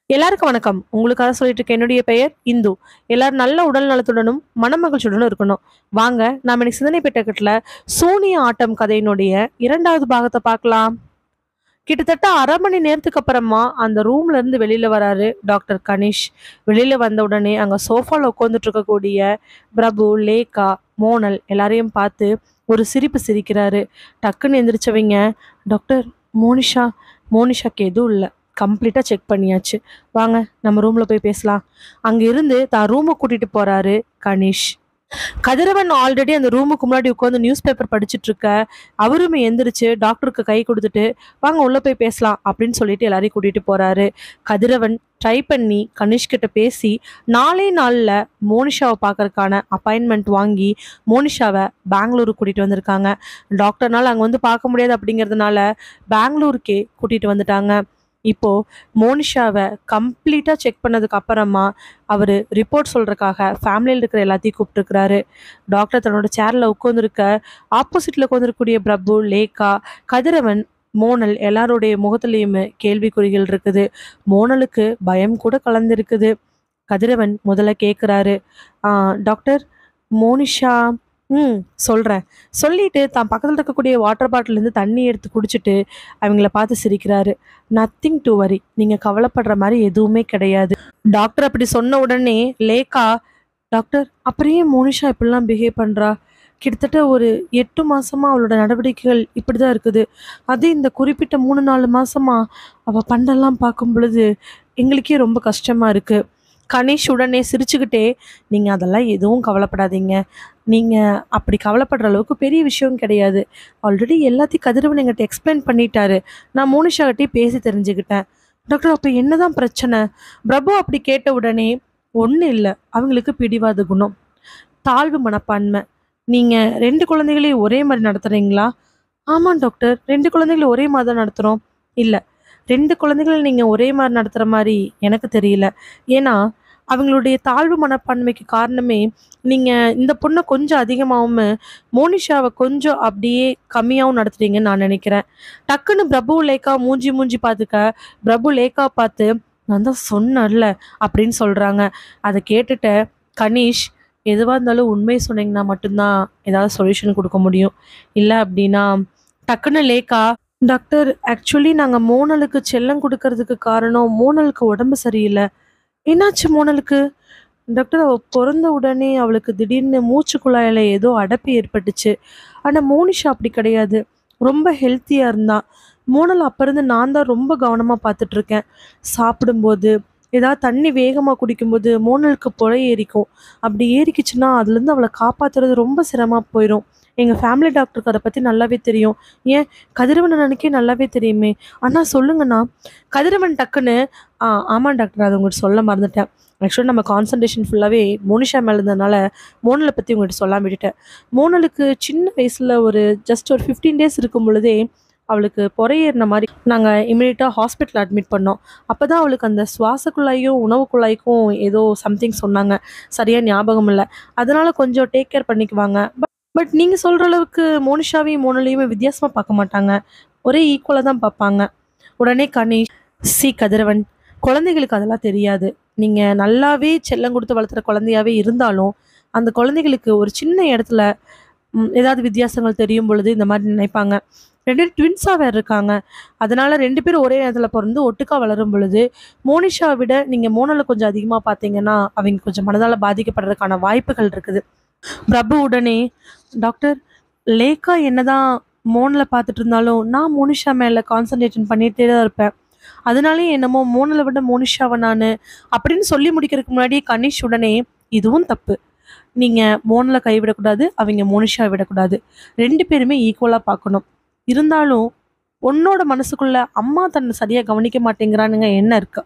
எல்லாருக்கும் வணக்கம் உங்களுக்காக சொல்லிட்டு இருக்க என்னுடைய பெயர் இந்து எல்லாரும் நல்ல உடல் நலத்துடனும் மனமகிழ்ச்சியுடனும் இருக்கணும் வாங்க நாம இன்னைக்கு சிந்தனை பெட்டகத்துல சூனிய ஆட்டம் கதையினுடைய இரண்டாவது பாகத்தை பார்க்கலாம் கிட்டத்தட்ட அரை மணி நேரத்துக்கு அப்புறமா அந்த ரூம்ல இருந்து வெளியில வராரு டாக்டர் கணேஷ் வெளியில வந்த உடனே அங்க சோஃபால உட்காந்துட்டு இருக்கக்கூடிய பிரபு லேகா மோனல் எல்லாரையும் பார்த்து ஒரு சிரிப்பு சிரிக்கிறாரு டக்குன்னு எந்திரிச்சவங்க டாக்டர் மோனிஷா மோனிஷாக்கு எதுவும் இல்லை கம்ப்ளீட்டாக செக் பண்ணியாச்சு வாங்க நம்ம ரூமில் போய் பேசலாம் அங்கே இருந்து தான் ரூமை கூட்டிகிட்டு போகிறாரு கணேஷ் கதிரவன் ஆல்ரெடி அந்த ரூமுக்கு முன்னாடி உட்காந்து நியூஸ் பேப்பர் படிச்சுட்டு இருக்க அவருமே எந்திரிச்சு டாக்டருக்கு கை கொடுத்துட்டு வாங்க உள்ளே போய் பேசலாம் அப்படின்னு சொல்லிட்டு எல்லாரையும் கூட்டிகிட்டு போகிறாரு கதிரவன் ட்ரை பண்ணி கணேஷ் கிட்ட பேசி நாளே நாளில் மோனிஷாவை பார்க்கறதுக்கான அப்பாயின்மெண்ட் வாங்கி மோனிஷாவை பெங்களூருக்கு கூட்டிகிட்டு வந்திருக்காங்க டாக்டர்னால அங்கே வந்து பார்க்க முடியாது அப்படிங்கிறதுனால பெங்களூருக்கே கூட்டிகிட்டு வந்துட்டாங்க இப்போ மோனிஷாவை கம்ப்ளீட்டாக செக் பண்ணதுக்கு அப்புறமா அவர் ரிப்போர்ட் சொல்றதுக்காக ஃபேமிலியில் இருக்கிற எல்லாத்தையும் கூப்பிட்டுருக்கிறாரு டாக்டர் தன்னோட சேரில் உட்காந்துருக்க ஆப்போசிட்டில் உட்காந்துருக்கக்கூடிய பிரபு லேகா கதிரவன் மோனல் எல்லாருடைய முகத்துலேயுமே கேள்விக்குறிகள் இருக்குது மோனலுக்கு பயம் கூட கலந்துருக்குது கதிரவன் முதல்ல கேட்குறாரு டாக்டர் மோனிஷா ம் சொல்கிறேன் சொல்லிட்டு தான் பக்கத்தில் இருக்கக்கூடிய வாட்டர் பாட்டிலேருந்து தண்ணி எடுத்து குடிச்சிட்டு அவங்கள பார்த்து சிரிக்கிறாரு நத்திங் டு வரி நீங்கள் கவலைப்படுற மாதிரி எதுவுமே கிடையாது டாக்டர் அப்படி சொன்ன உடனே லேக்கா டாக்டர் அப்படியே மோனிஷா இப்படிலாம் பிஹேவ் பண்ணுறா கிட்டத்தட்ட ஒரு எட்டு மாசமா அவளோட நடவடிக்கைகள் இப்படி தான் இருக்குது அது இந்த குறிப்பிட்ட மூணு நாலு மாசமா அவள் பண்டெல்லாம் பார்க்கும் பொழுது எங்களுக்கே ரொம்ப கஷ்டமா இருக்கு கணேஷ் உடனே சிரிச்சுக்கிட்டே நீங்கள் அதெல்லாம் எதுவும் கவலைப்படாதீங்க நீங்கள் அப்படி கவலைப்படுற அளவுக்கு பெரிய விஷயம் கிடையாது ஆல்ரெடி எல்லாத்தையும் கதிரவன் எங்கிட்ட எக்ஸ்பிளைன் பண்ணிட்டாரு நான் மோனிஷாகிட்டே பேசி தெரிஞ்சுக்கிட்டேன் டாக்டர் அப்போ என்னதான் பிரச்சனை பிரபு அப்படி கேட்ட உடனே ஒன்றும் இல்லை அவங்களுக்கு பிடிவாத குணம் தாழ்வு மனப்பான்மை நீங்கள் ரெண்டு குழந்தைகளையும் ஒரே மாதிரி நடத்துகிறீங்களா ஆமாம் டாக்டர் ரெண்டு குழந்தைகளையும் ஒரே மாதிரி தான் நடத்துகிறோம் இல்லை ரெண்டு குழந்தைகளை நீங்கள் ஒரே மாதிரி நடத்துகிற மாதிரி எனக்கு தெரியல ஏன்னா அவங்களுடைய தாழ்வு மனப்பான்மைக்கு காரணமே நீங்கள் இந்த பொண்ணை கொஞ்சம் அதிகமாகவும் மோனிஷாவை கொஞ்சம் அப்படியே கம்மியாகவும் நடத்துறீங்கன்னு நான் நினைக்கிறேன் டக்குன்னு பிரபு லேக்கா மூஞ்சி மூஞ்சி பார்த்துக்க பிரபு லேக்கா பார்த்து நான் தான் சொன்னேன்ல அப்படின்னு சொல்கிறாங்க அதை கேட்டுட்ட கணேஷ் எதுவாக இருந்தாலும் உண்மையை சொன்னீங்கன்னா மட்டும்தான் ஏதாவது சொல்யூஷன் கொடுக்க முடியும் இல்லை அப்படின்னா டக்குன்னு லேக்கா டாக்டர் ஆக்சுவலி நாங்கள் மோனலுக்கு செல்லம் கொடுக்கறதுக்கு காரணம் மோனலுக்கு உடம்பு சரியில்லை என்னாச்சு மோனலுக்கு டாக்டர் அவள் பிறந்த உடனே அவளுக்கு திடீர்னு மூச்சு குழாயில் ஏதோ அடைப்பு ஏற்பட்டுச்சு ஆனால் மோனிஷா அப்படி கிடையாது ரொம்ப ஹெல்த்தியாக இருந்தா மோனல் அப்போ இருந்து நான் தான் ரொம்ப கவனமாக பார்த்துட்ருக்கேன் சாப்பிடும்போது ஏதாவது தண்ணி வேகமாக குடிக்கும்போது மோனலுக்கு புழை ஏறிக்கும் அப்படி ஏறிக்குச்சுன்னா அதுலேருந்து அவளை காப்பாற்றுறது ரொம்ப சிரமமாக போயிடும் எங்கள் ஃபேமிலி டாக்டருக்கு அதை பற்றி நல்லாவே தெரியும் ஏன் கதிரவன் அண்ணனுக்கே நல்லாவே தெரியுமே அண்ணா சொல்லுங்கண்ணா கதிரவன் டக்குன்னு ஆ ஆமாம் டாக்டர் அதை உங்கள்கிட்ட சொல்ல மறந்துட்டேன் ஆக்சுவலாக நம்ம கான்சன்ட்ரேஷன் ஃபுல்லாகவே மோனிஷா மேலே இருந்ததுனால மோனலை பற்றி உங்கள்கிட்ட சொல்லாம விட்டுட்டேன் மோனலுக்கு சின்ன வயசில் ஒரு ஜஸ்ட் ஒரு ஃபிஃப்டீன் டேஸ் இருக்கும் பொழுதே அவளுக்கு பொறையேறின மாதிரி நாங்கள் இமீடியட்டாக ஹாஸ்பிட்டல் அட்மிட் பண்ணோம் அப்போ தான் அவளுக்கு அந்த சுவாச குழாயும் உணவு குழாய்க்கும் ஏதோ சம்திங் சொன்னாங்க சரியாக ஞாபகம் இல்லை அதனால் கொஞ்சம் டேக் கேர் பண்ணிக்குவாங்க பட் பட் நீங்கள் சொல்கிற அளவுக்கு மோனிஷாவையும் மோனலையுமே வித்தியாசமாக பார்க்க மாட்டாங்க ஒரே ஈக்குவலாக தான் பார்ப்பாங்க உடனே கணேஷ் சி கதிரவன் குழந்தைகளுக்கு அதெல்லாம் தெரியாது நீங்கள் நல்லாவே செல்லம் கொடுத்து வளர்த்துற குழந்தையாவே இருந்தாலும் அந்த குழந்தைகளுக்கு ஒரு சின்ன இடத்துல ம், ஏதாவது வித்தியாசங்கள் தெரியும் பொழுது இந்த மாதிரி நினைப்பாங்க ரெண்டு பேரும் ட்வின்ஸாக வேறு இருக்காங்க அதனால ரெண்டு பேரும் ஒரே நேரத்தில் பிறந்து ஒட்டுக்கா வளரும் பொழுது மோனிஷா விட நீங்கள் மோனலை கொஞ்சம் அதிகமாக பார்த்தீங்கன்னா அவங்க கொஞ்சம் மனதால் பாதிக்கப்படுறதுக்கான வாய்ப்புகள் இருக்குது பிரபு உடனே டாக்டர் லேக்கா என்னதான் மோனலை பார்த்துட்டு இருந்தாலும் நான் மோனிஷா மேலே கான்சன்ட்ரேஷன் பண்ணிகிட்டே தான் இருப்பேன் அதனாலே என்னமோ மோனலை விட மோனிஷாவை நான் அப்படின்னு சொல்லி முடிக்கிறதுக்கு முன்னாடி கணேஷ் உடனே இதுவும் தப்பு நீங்கள் மோனலை கைவிடக்கூடாது அவங்க மோனிஷா விடக்கூடாது ரெண்டு பேருமே ஈக்குவலாக பார்க்கணும் இருந்தாலும் உன்னோட மனசுக்குள்ள அம்மா தன்னை சரியாக கவனிக்க மாட்டேங்கிறானுங்க என்ன இருக்கு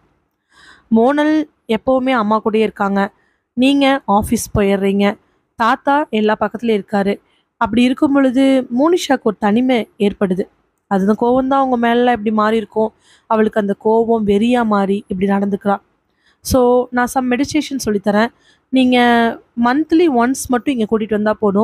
மோனல் எப்போவுமே அம்மா கூடயே இருக்காங்க நீங்கள் ஆஃபீஸ் போயிடுறீங்க தாத்தா எல்லா பக்கத்துலேயும் இருக்காரு அப்படி இருக்கும் பொழுது மோனிஷாக்கு ஒரு தனிமை ஏற்படுது அதுதான் கோவம் தான் அவங்க மேலே இப்படி மாறி இருக்கும் அவளுக்கு அந்த கோவம் வெறியாக மாறி இப்படி நடந்துக்கிறா ஸோ நான் சம் மெடிடேஷன் சொல்லித்தரேன் நீங்கள் மந்த்லி ஒன்ஸ் மட்டும் இங்கே கூட்டிகிட்டு வந்தால் போதும்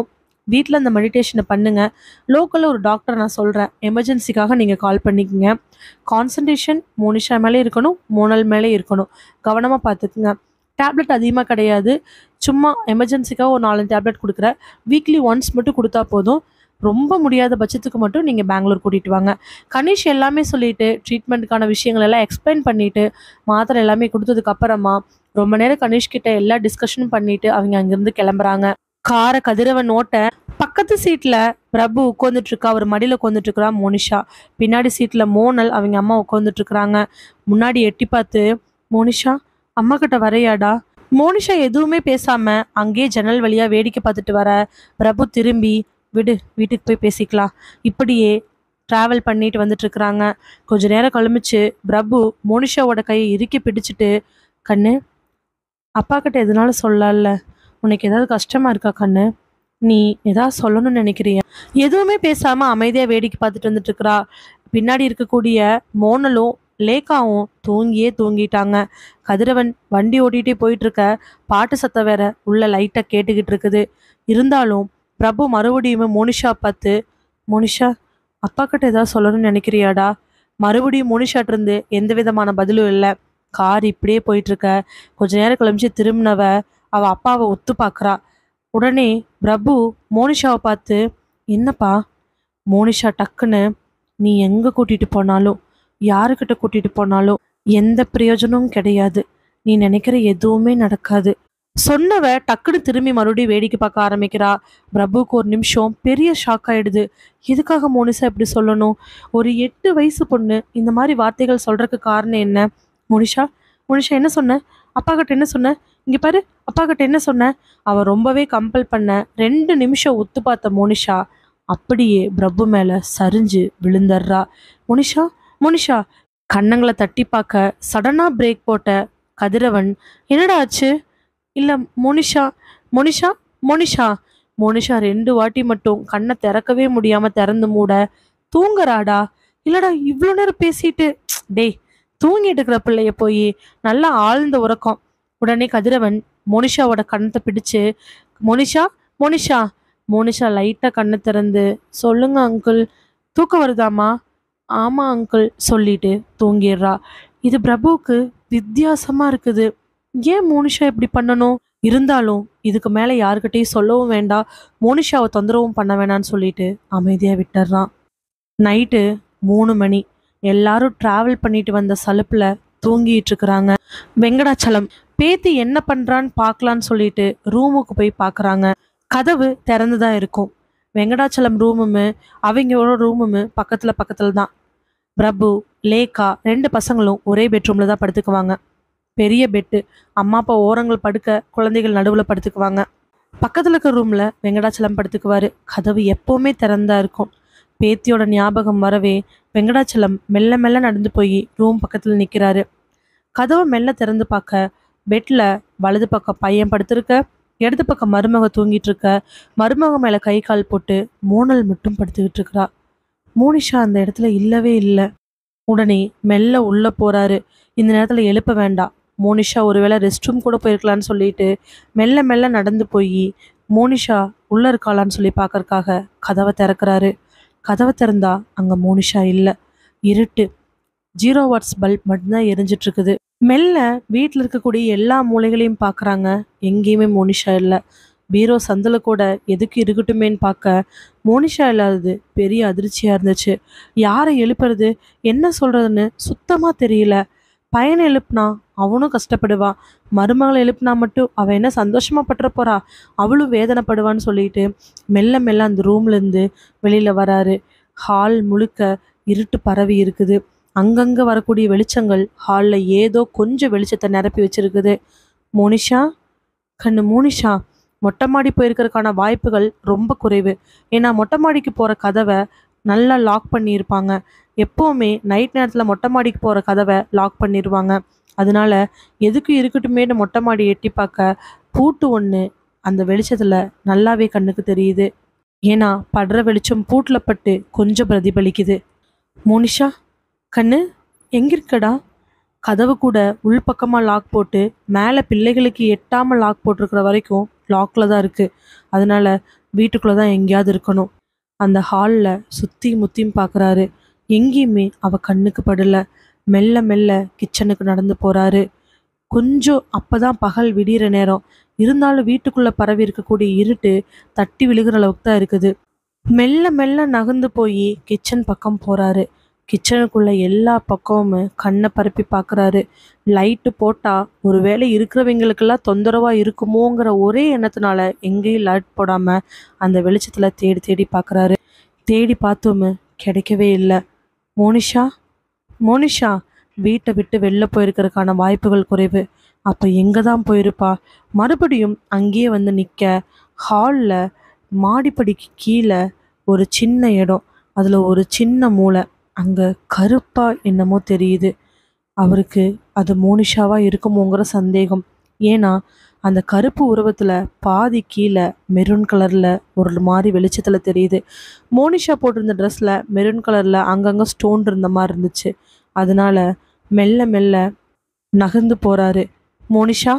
வீட்டில் அந்த மெடிடேஷனை பண்ணுங்க லோக்கலில் ஒரு டாக்டர் நான் சொல்கிறேன் எமர்ஜென்சிக்காக நீங்கள் கால் பண்ணிக்கங்க கான்சன்ட்ரேஷன் மோனிஷா மேலே இருக்கணும் மோனல் மேலே இருக்கணும் கவனமாக பார்த்துக்குங்க டேப்லெட் அதிகமாக கிடையாது சும்மா எமர்ஜென்சிக்காக ஒரு நாலஞ்சு டேப்லெட் கொடுக்குறேன் வீக்லி ஒன்ஸ் மட்டும் கொடுத்தா போதும் ரொம்ப முடியாத பட்சத்துக்கு மட்டும் நீங்கள் பெங்களூர் கூட்டிகிட்டு வாங்க கனிஷ் எல்லாமே சொல்லிட்டு ட்ரீட்மெண்ட்டுக்கான விஷயங்கள் எல்லாம் எக்ஸ்பிளைன் பண்ணிட்டு மாத்திரை எல்லாமே கொடுத்ததுக்கு அப்புறமா ரொம்ப நேரம் கனிஷ் கிட்ட எல்லா டிஸ்கஷனும் பண்ணிட்டு அவங்க அங்கிருந்து கிளம்புறாங்க கார கதிரவன் ஓட்ட பக்கத்து சீட்ல பிரபு உட்காந்துட்டு இருக்கா அவர் மடியில உட்காந்துட்டு இருக்கிறா மோனிஷா பின்னாடி சீட்ல மோனல் அவங்க அம்மா உட்காந்துட்டு இருக்கிறாங்க முன்னாடி எட்டி பார்த்து மோனிஷா அம்மா கிட்ட வரையாடா மோனிஷா எதுவுமே பேசாம அங்கேயே ஜன்னல் வழியா வேடிக்கை பார்த்துட்டு வர பிரபு திரும்பி விடு வீட்டுக்கு போய் பேசிக்கலாம் இப்படியே ட்ராவல் பண்ணிட்டு வந்துட்டு இருக்கிறாங்க கொஞ்ச நேரம் கழிமிச்சு பிரபு மோனிஷாவோட கையை இறுக்கி பிடிச்சிட்டு கண்ணு அப்பா கிட்ட எதுனாலும் சொல்லல உனக்கு ஏதாவது கஷ்டமா இருக்கா கண்ணு நீ ஏதாவது சொல்லணும்னு நினைக்கிறியா எதுவுமே பேசாம அமைதியா வேடிக்கை பார்த்துட்டு வந்துட்டு இருக்கிறா பின்னாடி இருக்கக்கூடிய மோனலும் லேக்காவும் தூங்கியே தூங்கிட்டாங்க கதிரவன் வண்டி ஓட்டிகிட்டே போயிட்டு இருக்க பாட்டு சத்தம் வேற உள்ள லைட்டா கேட்டுக்கிட்டு இருக்குது இருந்தாலும் பிரபு மறுபடியும் மோனிஷா பார்த்து மோனிஷா அப்பா கிட்ட ஏதாவது சொல்லணும்னு நினைக்கிறியாடா மறுபடியும் மோனிஷாட்ட இருந்து எந்த விதமான பதிலும் இல்லை கார் இப்படியே போயிட்டு இருக்க கொஞ்ச நேரம் கழிச்சு திரும்பினவ அவ அப்பாவை ஒத்து பார்க்கறா உடனே பிரபு மோனிஷாவை பார்த்து என்னப்பா மோனிஷா டக்குன்னு நீ எங்க கூட்டிட்டு போனாலும் யாருக்கிட்ட கூட்டிட்டு போனாலும் எந்த பிரயோஜனமும் கிடையாது நீ நினைக்கிற எதுவுமே நடக்காது சொன்னவ டக்குன்னு திரும்பி மறுபடியும் வேடிக்கை பார்க்க ஆரம்பிக்கிறா பிரபுக்கு ஒரு நிமிஷம் பெரிய ஷாக் ஆயிடுது எதுக்காக மோனிஷா இப்படி சொல்லணும் ஒரு எட்டு வயசு பொண்ணு இந்த மாதிரி வார்த்தைகள் சொல்றதுக்கு காரணம் என்ன மோனிஷா மோனிஷா என்ன சொன்ன அப்பா கிட்ட என்ன சொன்ன இங்க பாரு அப்பா கிட்ட என்ன சொன்ன அவ ரொம்பவே கம்பல் பண்ண ரெண்டு நிமிஷம் ஒத்து பார்த்த மோனிஷா அப்படியே பிரபு மேல சரிஞ்சு விழுந்தர்றா மோனிஷா மோனிஷா கண்ணங்களை தட்டி பார்க்க சடனா பிரேக் போட்ட கதிரவன் என்னடா ஆச்சு இல்ல மோனிஷா மோனிஷா மோனிஷா மோனிஷா ரெண்டு வாட்டி மட்டும் கண்ணை திறக்கவே முடியாம திறந்து மூட தூங்குறாடா இல்லடா இவ்வளோ நேரம் பேசிட்டு ப்ச், டேய் தூங்கிட்டு இருக்கிற பிள்ளைய போய் நல்லா ஆழ்ந்த உறக்கம் உடனே கதிரவன் மோனிஷாவோட கண்ணத்தை பிடிச்சு மோனிஷா மோனிஷா மோனிஷா லைட்டா கண்ணை திறந்து சொல்லுங்க அங்கிள் தூக்கம் வருதாமா ஆமா அங்கிள் சொல்லிட்டு தூங்கிடுறா இது பிரபுவுக்கு வித்தியாசமா இருக்குது ஏன் மோனிஷா இப்படி பண்ணணும் இருந்தாலும் இதுக்கு மேல யாருக்கிட்டையும் சொல்லவும் வேண்டாம் மோனிஷாவை தொந்தரவும் பண்ண வேணாம்னு சொல்லிட்டு அமைதியா விட்டுறான் நைட்டு மூணு மணி எல்லாரும் டிராவல் பண்ணிட்டு வந்த சலுப்புல தூங்கிட்டு இருக்கிறாங்க வெங்கடாச்சலம் பேத்தி என்ன பண்றான்னு பார்க்கலான்னு சொல்லிட்டு ரூமுக்கு போய் பார்க்கறாங்க கதவு திறந்துதான் இருக்கும் வெங்கடாச்சலம் ரூமும் அவங்களோட ரூமும் பக்கத்துல பக்கத்துல தான் பிரபு லேக்கா ரெண்டு பசங்களும் ஒரே பெட்ரூம்ல தான் படுத்துக்குவாங்க பெரிய பெட்டு அம்மா அப்பா ஓரங்கள் படுக்க குழந்தைகள் நடுவுல படுத்துக்குவாங்க பக்கத்துல இருக்க ரூம்ல வெங்கடாச்சலம் படுத்துக்குவாரு கதவு எப்பவுமே திறந்தா இருக்கும் பேத்தியோட ஞாபகம் வரவே வெங்கடாச்சலம் மெல்ல மெல்ல நடந்து போய் ரூம் பக்கத்துல நிக்கிறாரு கதவை மெல்ல திறந்து பார்க்க பெட்ல வலது பக்கம் பையன் படுத்திருக்க இடது பக்கம் மருமக தூங்கிட்டு இருக்க மருமக மேல கை கால் போட்டு மோனல் மட்டும் படுத்துக்கிட்டு இருக்கிறா மோனிஷா அந்த இடத்துல இல்லவே இல்லை உடனே மெல்ல உள்ள போறாரு இந்த நேரத்துல எழுப்ப வேண்டாம் மோனிஷா ஒருவேளை ரெஸ்ட் ரூம் கூட போயிருக்கலான்னு சொல்லிட்டு மெல்ல மெல்ல நடந்து போய் மோனிஷா உள்ள இருக்காளான்னு சொல்லி பார்க்கறக்காக கதவை திறக்கறாரு கதவை திறந்தா அங்க மோனிஷா இல்லை இருட்டு ஜீரோ வாட்ஸ் பல்ப் மட்டும்தான் எரிஞ்சிட்டு இருக்குது மெல்ல வீட்டில் இருக்கக்கூடிய எல்லா மூலைகளையும் பார்க்கறாங்க எங்கேயுமே மோனிஷா இல்லை பீரோ சந்தில கூட எதுக்கு இருக்கட்டுமேன்னு பார்க்க மோனிஷா இல்லாதது பெரிய அதிர்ச்சியா இருந்துச்சு யாரை எழுப்புறது என்ன சொல்றதுன்னு சுத்தமா தெரியல பையனை எழுப்புனா அவனும் கஷ்டப்படுவா மருமகளை எழுப்புனா மட்டும் அவ என்ன சந்தோஷமா பட்டுற போறா அவளும் வேதனைப்படுவான்னு சொல்லிட்டு மெல்ல மெல்ல அந்த ரூம்ல இருந்து வெளியில வராரு ஹால் முழுக்க இருட்டு பரவி இருக்குது அங்கங்க வரக்கூடிய வெளிச்சங்கள் ஹால்ல ஏதோ கொஞ்சம் வெளிச்சத்தை நிரப்பி வச்சிருக்குது மோனிஷா கண்ணு மோனிஷா மொட்டை மாடி போயிருக்கிறதுக்கான வாய்ப்புகள் ரொம்ப குறைவு ஏன்னா மொட்டை மாடிக்கு போற கதவை நல்லா லாக் பண்ணியிருப்பாங்க எப்போவுமே நைட் நேரத்தில் மொட்டை மாடிக்கு போகிற கதவை லாக் பண்ணிடுவாங்க அதனால எதுக்கு இருக்கட்டுமேனு மொட்டை மாடி எட்டி பார்க்க பூட்டு ஒன்று அந்த வெளிச்சத்தில் நல்லாவே கண்ணுக்கு தெரியுது ஏன்னா படுற வெளிச்சம் பூட்டில் பட்டு கொஞ்சம் பிரதிபலிக்குது மோனிஷா கண்ணு எங்க இருக்கடா கதவு கூட உள்பக்கமாக லாக் போட்டு மேலே பிள்ளைகளுக்கு எட்டாமல் லாக் போட்டிருக்கிற வரைக்கும் லாக்கில் தான் இருக்குது அதனால வீட்டுக்குள்ளே தான் எங்கேயாவது இருக்கணும் அந்த ஹாலில் சுற்றி முத்தியும் பார்க்குறாரு எங்கேயுமே அவ கண்ணுக்கு படல மெல்ல மெல்ல கிச்சனுக்கு நடந்து போகிறாரு கொஞ்சம் அப்பதான் பகல் விடிகிற நேரம் இருந்தாலும் வீட்டுக்குள்ளே பரவி இருக்கக்கூடிய இருட்டு தட்டி விழுகிற அளவுக்கு தான் இருக்குது மெல்ல மெல்ல நகர்ந்து போய் கிச்சன் பக்கம் போகிறாரு கிச்சனுக்குள்ள எல்லா பக்கமும் கண்ணை பரப்பி பார்க்குறாரு லைட்டு போட்டால் ஒருவேளை இருக்கிறவங்களுக்கெல்லாம் தொந்தரவாக இருக்குமோங்கிற ஒரே எண்ணத்தினால எங்கேயும் லைட் போடாமல் அந்த வெளிச்சத்தில் தேடி தேடி பார்க்குறாரு தேடி பார்த்தோமு கிடைக்கவே இல்லை மோனிஷா மோனிஷா வீட்டை விட்டு வெளில போயிருக்கிறதுக்கான வாய்ப்புகள் குறைவு அப்போ எங்கே தான் போயிருப்பா மறுபடியும் அங்கேயே வந்து நிற்க ஹாலில் மாடிப்படிக்கு கீழே ஒரு சின்ன இடம் அதில் ஒரு சின்ன மூளை அங்கே கருப்பாக என்னமோ தெரியுது அவருக்கு அது மோனிஷாவாக இருக்குமோங்கிற சந்தேகம் ஏன்னா அந்த கருப்பு உருவத்தில் பாதி கீழே மெரூன் கலரில் ஒரு மாதிரி வெளிச்சத்தில் தெரியுது மோனிஷா போட்டிருந்த ட்ரெஸ்ஸில் மெரூன் கலரில் அங்கங்கே ஸ்டோன் இருந்த மாதிரி இருந்துச்சு அதனால மெல்ல மெல்ல நகர்ந்து போகிறாரு மோனிஷா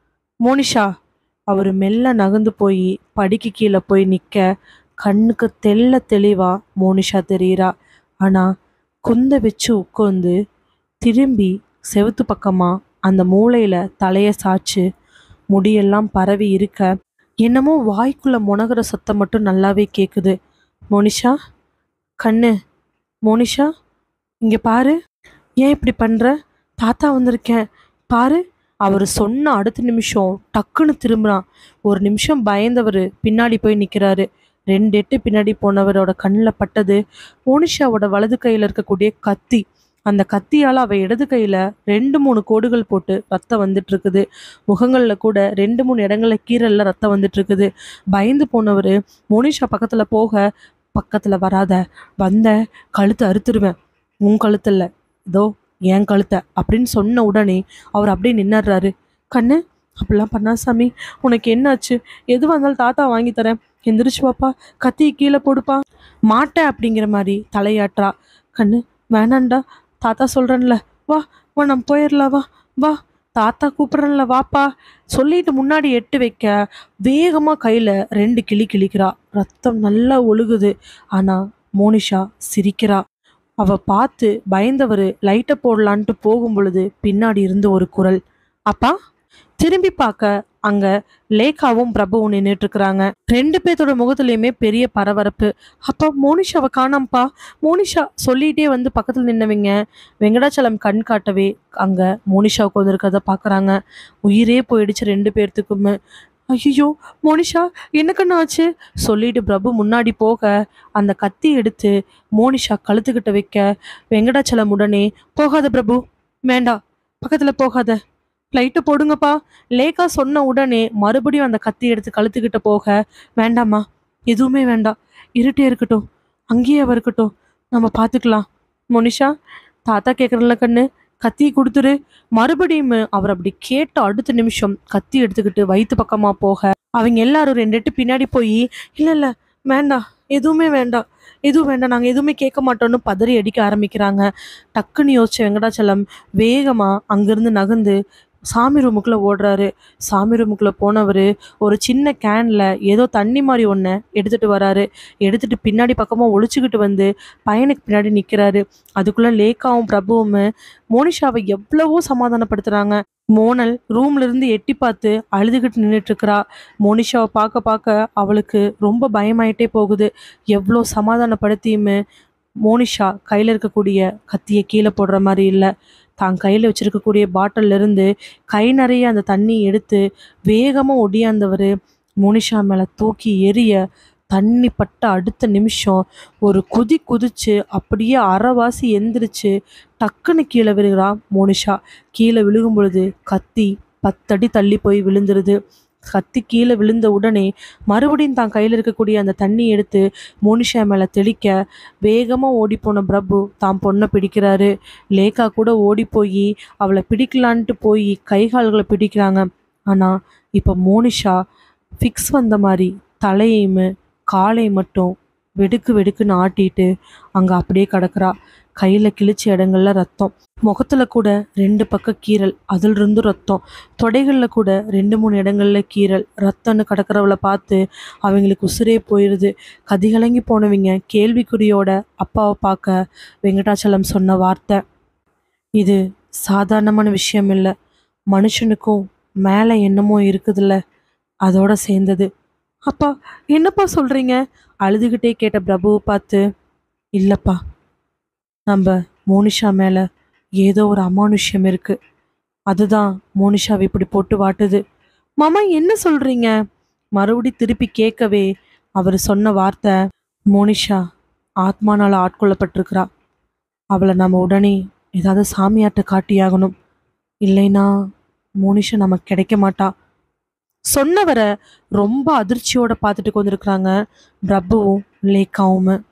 மோனிஷா அவர் மெல்ல நகர்ந்து போய் படிக்கு கீழே போய் நிற்க கண்ணுக்கு தெள்ள தெளிவா மோனிஷா தெரியுறா ஆனால் குந்த வச்சு உட்காந்து திரும்பி செவுத்து பக்கமா அந்த மூளையில தலையை சாய்ச்சு முடியெல்லாம் பரவி இருக்க என்னமோ வாய்க்குள்ள முனகிற சத்தம் மட்டும் நல்லாவே கேட்குது மோனிஷா கண்ணு மோனிஷா இங்க பாரு ஏன் இப்படி பண்ற தாத்தா வந்திருக்கேன் பாரு அவர் சொன்ன அடுத்த நிமிஷம் டக்குன்னு திரும்புறான் ஒரு நிமிஷம் பயந்தவர் பின்னாடி போய் நிற்கிறாரு ரெண்டு எட்டு பின்னாடி போனவரோட கண்ணில் பட்டது மோனிஷாவோட வலது கையில் இருக்கக்கூடிய கத்தி அந்த கத்தியால் அவ இடது கையில் ரெண்டு மூணு கோடுகள் போட்டு ரத்தம் வந்துட்டு இருக்குது முகங்களில் கூட ரெண்டு மூணு இடங்கள்ல கீரல்ல ரத்தம் வந்துட்டு இருக்குது பயந்து போனவர் மோனிஷா பக்கத்தில் போக பக்கத்தில் வராத வந்த கழுத்தை அறுத்துருவேன் உன் கழுத்து இல்லை இதோ என் கழுத்தை அப்படின்னு சொன்ன உடனே அவர் அப்படியே நின்னுடுறாரு கண்ணு அப்படிலாம் பண்ணா சாமி உனக்கு என்னாச்சு எதுவாக இருந்தாலும் தாத்தா வாங்கி தரேன் எந்திரிச்சு வாப்பா கத்தியை கீழே போடுப்பா மாட்டேன் அப்படிங்கிற மாதிரி தலையாட்டுறா கண்ணு வேணாண்டா தாத்தா சொல்கிறேன்ல வா வா நம்ம போயிடலாம் வா வா தாத்தா கூப்பிட்றேன்ல வாப்பா சொல்லிட்டு முன்னாடி எட்டு வைக்க வேகமாக கையில் ரெண்டு கிளி கிழிக்கிறா ரத்தம் நல்லா ஒழுகுது ஆனால் மோனிஷா சிரிக்கிறா அவ பார்த்து பயந்தவர் லைட்டை போடலான்ட்டு போகும் பொழுது பின்னாடி இருந்து ஒரு குரல் அப்பா திரும்பி பார்க்க அங்க லேகாவும் பிரபுவும் நின்றுட்டு இருக்கிறாங்க ரெண்டு பேர்த்தோட முகத்துலயுமே பெரிய பரபரப்பு அப்பா மோனிஷாவை காணாம்ப்பா மோனிஷா சொல்லிட்டே வந்து பக்கத்துல நின்னவங்க வெங்கடாச்சலம் கண் காட்டவே அங்க மோனிஷா உட்காந்துருக்கிறத பாக்குறாங்க உயிரே போயிடுச்சு ரெண்டு பேர்த்துக்குமே ஐயோ மோனிஷா என்னக்கண்ணா ஆச்சு சொல்லிட்டு பிரபு முன்னாடி போக அந்த கத்தி எடுத்து மோனிஷா கழுத்துக்கிட்ட வைக்க வெங்கடாச்சலம் உடனே போகாத பிரபு வேண்டாம் பக்கத்துல போகாத லைட்டை போடுங்கப்பா லேக்கா சொன்ன உடனே மறுபடியும் அந்த கத்தி எடுத்து கழுத்துக்கிட்ட போக வேண்டாம்மா எதுவுமே வேண்டாம் இருட்டே இருக்கட்டும் அங்கேயே அவ இருக்கட்டும் நம்ம பார்த்துக்கலாம் மோனிஷா தாத்தா கேட்குறல கண்ணு கத்தியை கொடுத்துரு மறுபடியும் அவர் அப்படி கேட்ட அடுத்த நிமிஷம் கத்தி எடுத்துக்கிட்டு வயிற்று பக்கமா போக அவங்க எல்லாரும் ரெண்டு எட்டு பின்னாடி போய் இல்லை இல்லை வேண்டாம் எதுவுமே வேண்டாம் எதுவும் வேண்டாம் நாங்கள் எதுவுமே கேட்க மாட்டோம்னு பதறி அடிக்க ஆரம்பிக்கிறாங்க டக்குன்னு யோசிச்ச வெங்கடாச்சலம் வேகமாக அங்கேருந்து நகர்ந்து சாமி ரூமுக்குள்ளே ஓடுறாரு சாமி ரூமுக்குள்ளே போனவர் ஒரு சின்ன கேனில் ஏதோ தண்ணி மாதிரி ஒன்று எடுத்துகிட்டு வராரு எடுத்துகிட்டு பின்னாடி பக்கமாக ஒழிச்சுக்கிட்டு வந்து பையனுக்கு பின்னாடி நிற்கிறாரு அதுக்குள்ளே லேக்காவும் பிரபுவும் மோனிஷாவை எவ்வளவோ சமாதானப்படுத்துகிறாங்க மோனல் ரூம்ல இருந்து எட்டி பார்த்து அழுதுகிட்டு நின்றுட்டு இருக்கிறா மோனிஷாவை பார்க்க பார்க்க அவளுக்கு ரொம்ப பயமாயிட்டே போகுது எவ்வளோ சமாதானப்படுத்தியுமே மோனிஷா கையில் இருக்கக்கூடிய கத்தியை கீழே போடுற மாதிரி இல்லை தான் கையில் வச்சிருக்கக்கூடிய பாட்டில்ல இருந்து கை நிறைய அந்த தண்ணி எடுத்து வேகமாக ஒடியாந்தவர் மோனிஷா மேலே தூக்கி எரிய தண்ணி பட்ட அடுத்த நிமிஷம் ஒரு குதி குதிச்சு அப்படியே அரைவாசி எந்திரிச்சு டக்குன்னு கீழே விழுகிறா மோனிஷா கீழே விழுகும் பொழுது கத்தி பத்தடி தள்ளி போய் விழுந்துருது கத்தி கீழே விழுந்த உடனே மறுபடியும் தான் கையில் இருக்கக்கூடிய அந்த தண்ணி எடுத்து மோனிஷா மேலே தெளிக்க வேகமாக ஓடிப்போன பிரபு தான் பொண்ணை பிடிக்கிறாரு லேக்கா கூட ஓடி போய் அவளை பிடிக்கலான்ட்டு போய் கை கால்களை பிடிக்கிறாங்க ஆனால் இப்போ மோனிஷா ஃபிக்ஸ் வந்த மாதிரி தலையையும் காலை மட்டும் வெடுக்கு வெடுக்குன்னு ஆட்டிட்டு அங்கே அப்படியே கிடக்குறா கையில் கிழிச்ச இடங்கள்ல ரத்தம் முகத்துல கூட ரெண்டு பக்கம் கீறல் அதில் இருந்து ரத்தம் தொடைகளில் கூட ரெண்டு மூணு இடங்கள்ல கீறல் ரத்தம்னு கிடக்கிறவளை பார்த்து அவங்களுக்கு உசுரே போயிடுது கதிகலங்கி போனவங்க கேள்விக்குறியோட அப்பாவை பார்க்க வெங்கடாச்சலம் சொன்ன வார்த்தை இது சாதாரணமான விஷயம் இல்லை மனுஷனுக்கும் மேலே என்னமோ இருக்குதுல்ல அதோட சேர்ந்தது அப்பா என்னப்பா சொல்றீங்க அழுதுகிட்டே கேட்ட பிரபுவை பார்த்து இல்லப்பா நம்ம மோனிஷா மேலே ஏதோ ஒரு அமானுஷ்யம் இருக்கு அதுதான் மோனிஷாவை இப்படி போட்டு வாட்டுது மாமா என்ன சொல்றீங்க மறுபடி திருப்பி கேட்கவே அவர் சொன்ன வார்த்தை மோனிஷா ஆத்மானால ஆட்கொள்ளப்பட்டிருக்கிறா அவளை நம்ம உடனே ஏதாவது சாமியாட்ட காட்டியாகணும் இல்லைன்னா மோனிஷா நமக்கு கிடைக்க மாட்டா சொன்னவரை ரொம்ப அதிர்ச்சியோட பார்த்துட்டு கொண்டிருக்கிறாங்க பிரபுவும் லேக்காவும்